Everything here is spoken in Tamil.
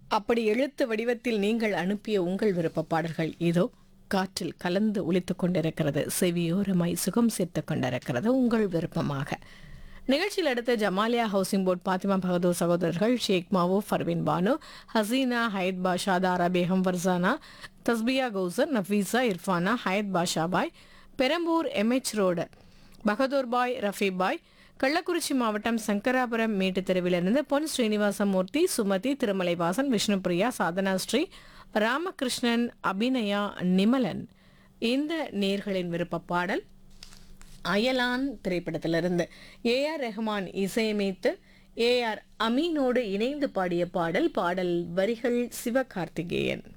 அப்படி எழுத்து வடிவத்தில் நீங்கள் அனுப்பிய உங்கள் விருப்ப பாடல்கள் இதோ காற்றில் கலந்து ஒலித்துக் கொண்டிருக்கிறது செவியோரமாய் சுகம் சேர்த்துக் கொண்டிருக்கிறது உங்கள் விருப்பமாக நிகழ்ச்சியில் அடுத்த ஜமாலியா ஹவுசிங் போர்ட் பாத்திமா பகதூர் சகோதரர்கள் ஷேக் மாவோ ஃபர்வின் பானு ஹசீனா ஹயத் பாஷா தாரா பேகம் ஃபர்சானா தஸ்பியா கௌசர் நஃபீஸா இர்ஃபானா ஹயத் பாஷா பாய் பெரம்பூர் எம்ஹெச் ரோடு பகதூர் பாய் ரஃபீப் பாய் கள்ளக்குறிச்சி மாவட்டம் சங்கராபுரம் மேட்டுத் தெருவிலிருந்து பொன் ஸ்ரீனிவாசமூர்த்தி சுமதி திருமலைவாசன் விஷ்ணுபிரியா சாதனா ஸ்ரீ ராமகிருஷ்ணன் அபிநயா நிமலன் இந்த நேர்களின் விருப்ப பாடல் அயலான் திரைப்படத்திலிருந்து ஏ ஆர் ரெஹ்மான் இசையமைத்து ஏ ஆர் அமீனோடு இணைந்து பாடிய பாடல் பாடல் வரிகள் சிவகார்த்திகேயன்